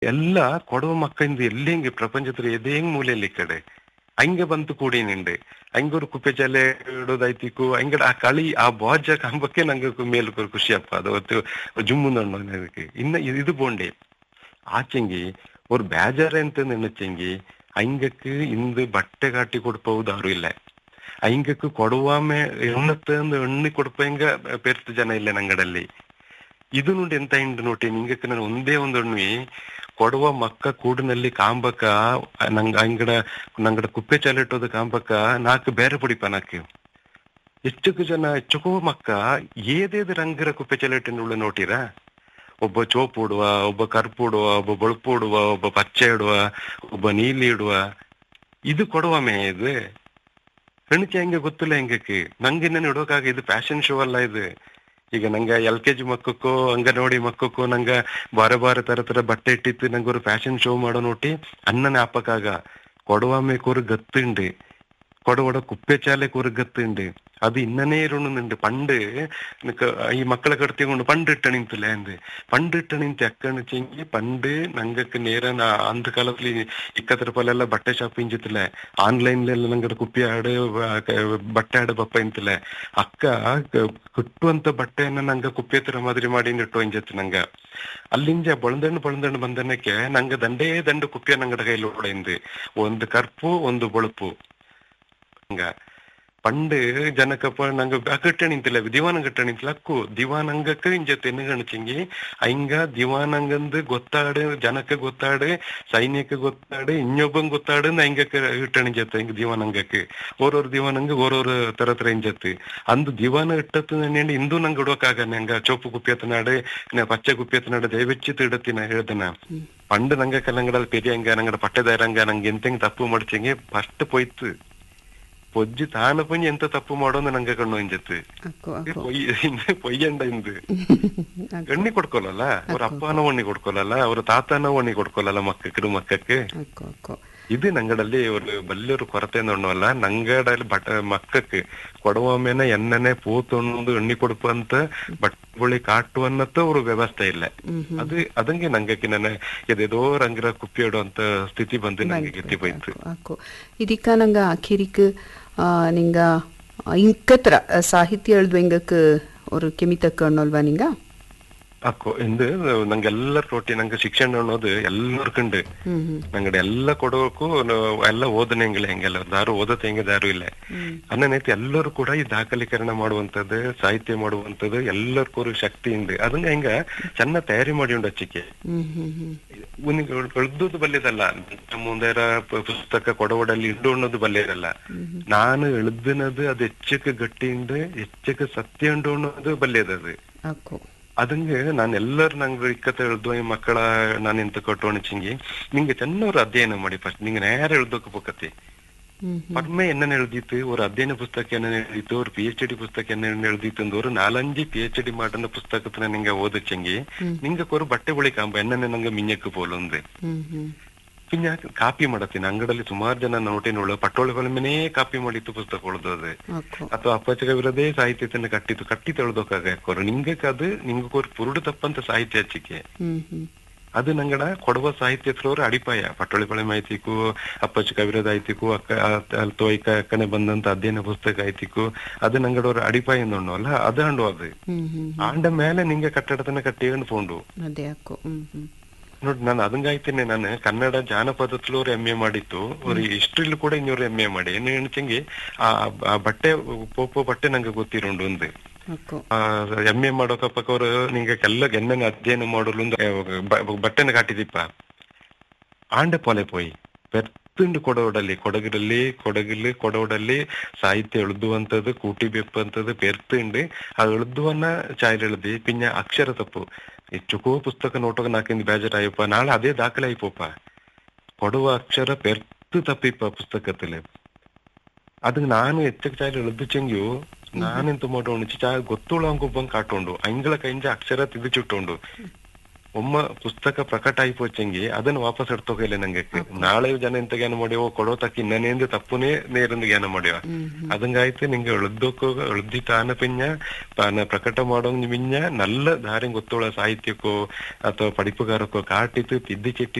ಎಲ್ಲ ಕೊಡವ ಮಕ್ಕಳಿಂದ ಎಲ್ಲೆಂಗೆ ಪ್ರಪಂಚದ ಎದೇಂಗ್ ಮೂಲೆಯಲ್ಲಿ ಈ ಕಡೆ ಹಂಗೆ ಬಂತು ಕೂಡಿನಿಂಡು ಹಂಗೊರು ಕುಪ್ಪೆ ಚಲೆ ಇಡೋದಾಯ್ತಿಕ್ಕು ಹಂಗಡ ಆ ಕಳಿ ಆ ಬಾಜ ಕಂಬಕ್ಕೆ ನಂಗೆ ಮೇಲ್ ಖುಷಿ ಅಪ್ಪ ಅದು ಅವತ್ತು ಜುಮ್ಮುಂದಣ್ಣು ಅದಕ್ಕೆ ಇನ್ನ ಇ- ಇದು ಬೋಂಡೆ ಆಚೆಂಗಿ ஒரு ಬೇಜಾರ ಅಂತ ನೆನಚೆಂಗಿ ಹಂಗಕ್ಕೆ ಇಂದು ಬಟ್ಟೆ ಕಾಟಿ ಕೊಡ್ಪೌದು ಯಾರು ಇಲ್ಲ ಹಂಗಕ್ಕೆ ಕೊಡುವಾಮೆ ಎಣ್ಣತ್ತೆ ಅಂದು ಎಣ್ಣೆ ಕೊಡ್ಪಂಗ ಪೆರ್ತು ಜನ ಇಲ್ಲ ನಂಗಡಲ್ಲಿ ಇದು ನೋಡಿ ಎಂತ ಹಿಂಡು ನೋಡಿ ನಿಂಗಕ್ಕೆ ನಾನು ಒಂದೇ ಒಂದು ಎಣ್ಣೆ ಕೊಡುವ ಮಕ್ಕ ಕೂಡಿನಲ್ಲಿ ಕಾಂಬಕ ನಂಗ ಅಂಗಡ ನಂಗಡ ಕುಪ್ಪೆ ಚಾಲಿಟ್ಟೋದು ಕಾಂಬಕ ನಾಲ್ಕು ಬೇರೆ ಪುಡಿಪ ನಾಕು ಹೆಚ್ಚುಕು ಜನ ಹೆಚ್ಚುಕೋ ಮಕ್ಕ ಏದೇದು ರಂಗರ ಕುಪ್ಪೆ ಚಾಲಿಟ್ಟಿನ ನೋಟಿರಾ ಒಬ್ಬ ಚೋಪ್ ಉಡುವ ಒಬ್ಬ ಕರ್ಪು ಉಡುವ ಒಬ್ಬ ಬಳುಪು ಉಡುವ ಒಬ್ಬ ಪಚ್ಚೆ ಇಡುವ ಒಬ್ಬ ನೀಲಿ ಇಡುವ ಇದು ಕೊಡುವ ಮೇ ಇದು ಹೆಣ್ಕೆ ಹೆಂಗೆ ಗೊತ್ತಿಲ್ಲ ಹೆಂಗಕ್ಕೆ ನಂಗೆ ಇನ್ನೇನು ಇಡೋಕಾಗ ಇದು ಫ್ಯಾಷನ್ ಶೋ ಅಲ್ಲ ಇದು ಈಗ ನಂಗೆ ಎಲ್ ಕೆ ಜಿ ಮಕ್ಕಕ್ಕೋ ಅಂಗನವಾಡಿ ಮಕ್ಕಕ್ಕೋ ನಂಗ ಬಾರೆ ಬಾರೆ ತರ ತರ ಬಟ್ಟೆ ಇಟ್ಟಿತ್ತು ನಂಗೆ ஒரு ಫ್ಯಾಷನ್ ಶೋ ಮಾಡೋ ನೋಟಿ ಅನ್ನ ஞாபகாக ಕೊಡುವಾಮೆ ಕೂರು ಗತ್ತುಂಡು ಕೊಡವಡ ಕುಪ್ಪೆ ಚಾಲೆ ಕೂರು ಗತ್ತುಂಡು ಅದು ಇನ್ನನೇ ಇರುಣುಂಡು ಪಂಡು ನಿಕ್ಕ ಈ ಮಕ್ಕಳ ಕಡ್ತಿಕೊಂಡು ಪಂಡು ಇಟ್ಟ ನಿಂತಿಲ್ಲ ಅಂದು ಪಂಡು ಇಟ್ಟ ನಿಂತು ಎಕ್ಕಣ ಚೆಂಗಿ ಪಂಡು ನಂಗಕ್ಕೆ ನೇರ ನಾ ಅಂದ ಕಾಲದಲ್ಲಿ ಇಕ್ಕತ್ರ ಪಲ್ಲೆಲ್ಲ ಬಟ್ಟೆ ಶಾಪ್ ಇಂಜಿತ್ತಿಲ್ಲ ಆನ್ಲೈನ್ ನಂಗಡ ಕುಪ್ಪಿ ಆಡು ಬ- ಕ- ಬಟ್ಟೆ ಆಡು ಬಪ್ಪ ಇಂತಿಲ್ಲ ಅಕ್ಕ ಕ- ಕುಟ್ಟುವಂತ ಬಟ್ಟೆಯನ್ನ ನಂಗ ಕುಪ್ಪಿ ಹತ್ರ ಮಾದರಿ ಮಾಡಿ ಇಟ್ಟು ಇಂಜತ್ತು ನಂಗ ಅಲ್ಲಿಂಜ ಬಳಂದಣ್ಣು ಬಳಂದಣ್ಣು ಬಂದನಕ್ಕೆ ನಂಗ ದಂಡೇ ದಂಡು ಕುಪ್ಪಿಯ ನಂಗಡ ಕೈಲಿ ಓಡೈಂದು ಒಂದು ಕರ್ಪು ಒಂದು ಬಳುಪು ಹಂಗ ಪಂಡ್ ಜನಕಪ್ಪ ನಂಗ ಕಟ್ಟ ನಿಂತಿಲ್ಲ ದಿವಾನ ಕಟ್ಟ ನಿಂತಿಲ್ಲ ಅಕ್ಕು ದಿವಾನಂಗಕ್ಕ ಇಂಜ ತೆನ್ನುಗಣಚಿಂಗಿ ಹಂಗ ದಿವಾನಂಗಂದು ಗೊತ್ತಾಡು ಜನಕ್ಕೆ ಗೊತ್ತಾಡು ಸೈನ್ಯಕ್ಕೆ ಗೊತ್ತಾಡು ಇನ್ನೊಬ್ಬಂಗ್ ಗೊತ್ತಾಡು ಹಂಗಕ್ಕೆ ಇಟ್ಟಣಿಂಜತ್ತು ಹಿಂಗ ದಿವಾನಂಗಕ್ಕೆ ಓರೋರ್ ದಿವಾನಂಗ ಓರೋರ್ ತರ ತರ ಇಂಜತ್ತು ಅಂದು ದಿವಾನ ಇಟ್ಟತ್ತು ನೆಂಡು ಇಂದು ನಂಗೆ ಇಡೋಕಾಗ ನಂಗ ಚೋಪು ಕುಪ್ಪಿ ನಾಡು ಪಚ್ಚೆ ಕುಪ್ಪಿ ನಾಡು ದಯವೆಚ್ಚಿ ಇಡತ್ತಿನ ಹೇಳ್ದನ ಪಂಡ್ ನಂಗ ಕಲ್ಲಂಗಡಲ್ ಪೆರಿಯಂಗ ನಂಗಡ ಪಟ್ಟೆದಾರಂಗ ನಂಗೆ ಎಂತೆಂಗ್ ತಪ್ಪು ಮಾಡ್ಚಿಂಗೆ ಫಸ್ಟ್ ಪೋಯ್ತು ಪೊಜ್ಜಿ ತಾನ ಪಂಜಿ ಎಂತ ತಪ್ಪು ಮಾಡೋದು ನಂಗೆ ಕಣ್ಣು ಇಂಜತ್ತು ಅಕ್ಕು ಅಕ್ಕು ಪೊಯ್ಯ ಪೊಯ್ಯಂಡ ಇಂದು ಅಕ್ಕು ಎಣ್ಣೆ ಕೊಡ್ಕೊಲ್ಲಲ್ಲ ಅವ್ರ ಅಪ್ಪನ ಒಣ್ಣಿ ಕೊಡ್ಕೊಲ್ಲಲ್ಲ ಅವ್ರ ತಾತನ ಒಣ್ಣಿ ಕೊಡ್ಕೊಲ್ಲಲ್ಲ ಮಕ್ಕಕ್ಕೆ ಮಕ್ಕಕ್ಕೆ ಅಕ್ಕು ಅಕ್ಕು ಇದು ನಂಗಡಲ್ಲಿ ஒரு ಬಲ್ಲೂರು ಕೊರತೆ ಅನ್ನೋಲ್ಲ ನಂಗಡಲ್ಲಿ ಬಟ ಮಕ್ಕಕ್ಕೆ ಕೊಡುವಮೇನ ಎಣ್ಣನೆ ಪೂತೊಂದು ಎಣ್ಣೆ ಕೊಡುಪ ಅಂತ ಬಟ್ಟೆ ಕಾಟು ಅನ್ನತ್ತ ಅವ್ರ ವ್ಯವಸ್ಥೆ ಇಲ್ಲ ಹ್ಮ್ ಹ್ಮ್ ಅದು ಅದಂಗೆ ನಂಗಕ್ಕೆ ನನ್ನ ಎದೇದೋ ರಂಗರ ಕುಪ್ಪಿ ಇಡುವಂತ ಸ್ಥಿತಿ ಬಂದು ನಂಗೆ ಗೆತ್ತಿ ಹೋಯ್ತು ಅಕ್ಕು ಇದಕ್ಕ ನಂಗ ಆಖಿರಿಕ್ ಆ, ನಿಂಗ ಇಂಕತ್ರ ಸಾಹಿತ್ಯ ಎಳ್ದು ಎಂಗಕ್ ஒரு ಕೆಮಿತಕ್ಕ ಅನ್ನೋಲ್ವಾ ನಿಂಗ ಅಕ್ಕೋ ಎಂದು ನಂಗೆ ಎಲ್ಲರ ರೊಟ್ಟಿ ನಂಗೆ ಶಿಕ್ಷಣ ಅನ್ನೋದು ಎಲ್ಲರ್ಕಂಡು ಹ್ಮ್ ಹ್ಮ್ ನಂಗಡೆ ಎಲ್ಲ ಕೊಡೋಕು ಎಲ್ಲ ಓದನೆ ಹೆಂಗಿಲ್ಲ ಹೆಂಗೆಲ್ಲ ದಾರು ಓದತ್ತೆ ಹೆಂಗೆ ದಾರು ಇಲ್ಲ ಹ್ಮ್ ಅನ್ನನೈತಿ ಎಲ್ಲರೂ ಕೂಡ ಈ ದಾಖಲೀಕರಣ ಮಾಡುವಂತದ್ದು ಸಾಹಿತ್ಯ ಮಾಡುವಂತದ್ದು ಎಲ್ಲರಿಗೂ ಶಕ್ತಿ ഉണ്ട് ಅದಂಗ ಹೆಂಗ ಚೆನ್ನ ತಯಾರಿ ಮಾಡಿ ಉಂಡು ಹಚ್ಚಿಕೆ ಹ್ಮ್ ಹ್ಮ್ ಹ್ಮ್ ಉನಿಗೆ ಎಳ್ದುದು ಬಲ್ಯದಲ್ಲ ಮುಂದೆರ ಪುಸ್ತಕ ಕೊಡವಡಲ್ಲಿ ಇಡು ಅನ್ನೋದು ಬಲ್ಯದಲ್ಲ ನಾನು ಎಳ್ದಿನದು ಅದು ಹೆಚ್ಚಕ್ಕೆ ಗಟ್ಟಿಯಿಂದ ಹೆಚ್ಚಕ್ಕೆ ಸತ್ಯ ಉಂಡು ಅನ್ನೋದು ಬಲ್ಯದದು ಅಕ್ಕು ಅದಂಗೆ ನಾನು ಎಲ್ಲರೂ ನಂಗೆ ಇಕ್ಕತ್ತ ಎಳ್ದು ಈ ಮಕ್ಕಳ ನಾನು ಎಂತ ಕೊಟ್ಟು ಚಿಂಗಿ ನಿಂಗೆ ಚೆನ್ನವ್ರು ಅಧ್ಯಯನ ಮಾಡಿ ಫಸ್ಟ್ ನಿಂಗೆ ನೇರ ಎಳ್ದೋಕ ಪೋಕತಿ ಹ್ಮ್ ಹ್ಮ್ ಪದ್ಮೆ என்ன எழுதித்து ஒரு அத்தியன புஸ்தகம் என்ன எழுதித்து ஒரு பிஹெச்டி புஸ்தகம் என்ன எழுதித்து ஒரு நாலஞ்சு பிஹெச்டி மாட்டின புஸ்தகத்துல நீங்க ஓதிச்செங்கி நீங்க ஒரு ಬಟ್ಟೆ ಬಳಿ ಕಾಂಬ ಎನ್ನ ನಂಗೆ ಮಿഞ്ഞಕ್ಕೆ ಪೋಲೊಂದು ಹ್ಮ್ ಹ್ಮ್ പിന്നെ ಕಾಪಿ ಮಾಡತ್ತೀನಿ ಅಂಗಡಲ್ಲಿ ಸುಮಾರು ಜನ ನೋಟಿನೊಳು ಪಟ್ಟೋಳಿ ಫಲಮೇನೆ ಕಾಪಿ ಮಾಡಿತ್ತು ಪುಸ್ತಕ ಉಳ್ದದು ಅಕ್ಕು ಅಥವಾ ಅಪ್ಪಚಕವಿರದೇ ಸಾಹಿತ್ಯತನ್ನ ಕಟ್ಟಿತ್ತು ಕಟ್ಟಿ ತೆಳ್ದೋಕಾಗ ಯಾಕೋರು ನಿಂಗಕ್ಕೆ ಅದು ನಿಂಗಕ್ಕೆ ஒரு ಪುರುಡು ತಪ್ಪಂತ ಸಾಹಿತ್ಯ ಹಚ್ಚಿಕೆ ಹ್ಮ್ ಹ್ಮ್ ಅದು ನಂಗಡ ಕೊಡುವ ಸಾಹಿತ್ಯತ್ರವ್ರ ಅಡಿಪಾಯ ಪಟ್ಟೊಳಿ ಪಳೆ ಮಾಹಿತಿಕು ಅಪ್ಪಚ್ಚ ಕವಿರದ ಐತಿಕು ಅಕ್ಕ ಅಲ್ತೋ ಇಕ್ಕ ಅಕ್ಕನೆ ಬಂದಂತ ಅಧ್ಯಯನ ಪುಸ್ತಕ ಐತಿಕು ಅದು ನಂಗಡ ஒரு ಅಡಿಪಾಯ ಅನ್ನೋ ಅಲ್ಲ ಅದು ಅಂಡು ಅದು ಹ್ಮ್ ಹ್ಮ್ ಆಂಡ ಮೇಲೆ ನಿಂಗೆ ಕಟ್ಟಡತನ ಕಟ್ಟಿಕೊಂಡು ಪೋಂಡು ಅದೇ ಅಕ್ಕು ಹ್ಮ್ ಹ್ಮ್ ನೋಡಿ ನಾನು ಅದಂಗಾಯ್ತೇನೆ ನಾನು ಕನ್ನಡ ಜಾನಪದತ್ಲು ಅವ್ರು ಎಂ ಎ ಮಾಡಿತ್ತು ಅವ್ರು ಹಿಸ್ಟ್ರಿಲು ಕೂಡ ಇನ್ನೊರು ಎಂ ಎ ಮಾಡಿ ಏನು ಎಣ್ಚಂಗಿ ಆ ಆ ಬಟ್ಟೆ ಪೋಪೋ ಬಟ್ಟೆ ನಂಗೆ ಗೊತ್ತಿರೋಂಡು ಒಂದು ಅಕ್ಕು ಎಂ ಎ ಮಾಡೋಕಪ್ಪಕ್ಕ ಅವ್ರು ನಿಂಗೆ ಎಲ್ಲ ಎಣ್ಣೆನ ಅಧ್ಯಯನ ಮಾಡಲು ಬಟ್ಟೆನ ಕಾಟಿದಿಪ್ಪ ಆಂಡೆ ಪೊಲೆ ಪೋಯಿ ಪೆರ್ತುಂಡು ಕೊಡೋಡಲ್ಲಿ ಕೊಡಗಿರಲ್ಲಿ ಕೊಡಗಿಲ್ಲಿ ಕೊಡೋಡಲ್ಲಿ ಸಾಹಿತ್ಯ ಎಳುದುವಂತದ್ದು ಕೂಟಿ ಬೆಪ್ಪಂತದ್ದು ಪೆರ್ತುಂಡು ಆ ಎಳುದುವನ್ನ ಚಾಯಲ್ ಎಳ್ದಿ ಪಿನ್ನ ಅಕ್ಷರ ತಪ್ಪು ಹೆಚ್ಚುಕೋ ಪುಸ್ತಕ ನೋಟೋಗ ನಾಕಿಂದ ಬೇಜಾರ್ ಆಯಪ್ಪ ನಾಳೆ ಅದೇ ದಾಖಲೆ ಆಯ್ಪೋಪ ಕೊಡುವ ಅಕ್ಷರ ಪೆರ್ತು ತಪ್ಪಿಪ್ಪ ಪುಸ್ತಕത്തില് ಅದು ನಾನು ಹೆಚ್ಚಕ್ಕೆ ಚಾಯಲ್ ಎಳ್ದು ಚೆಂಗ್ಯು ನಾನೆಂತ ಮಾಡೋಣ ಚಾ ಗೊತ್ತುള്ള ಅಂಗೊಬ್ಬಂಗ್ ಕಾಟೋಂಡು ಅಂಗಳ ಕೈಂಜ ಅಕ್ಷರ ತಿದ್ದಿಚುಟ್ಟೋಂಡು ಒಮ್ಮ ಪುಸ್ತಕ ಪ್ರಕಟ ಆಯ್ಪೋಚಂಗಿ ಅದನ್ನ ವಾಪಸ್ ಎಡ್ತೋಗಲ್ಲ ನಂಗೆ ನಾಳೆ ಜನ ಎಂತ ಜ್ಞಾನ ಮಾಡ್ಯವ ಕೊಡೋ ತಕ್ಕ ಇನ್ನನೇಂದು ತಪ್ಪುನೇ ನೇರಂದು ಜ್ಞಾನ ಮಾಡ್ಯವ ಅದಂಗಾಯ್ತು ನಿಂಗೆ ಎಳ್ದೋಕೋ ಎಳ್ದಿ ತಾನ ಪಿಂಜ ತಾನ ಪ್ರಕಟ ಮಾಡೋ ಮಿಂಜ ನಲ್ಲ ದಾರಿ ಗೊತ್ತೋಳ ಸಾಹಿತ್ಯಕ್ಕೋ ಅಥವಾ ಪಡಿಪುಗಾರಕ್ಕೋ ಕಾಟಿತ್ತು ತಿದ್ದಿ ಚೆಟ್ಟಿ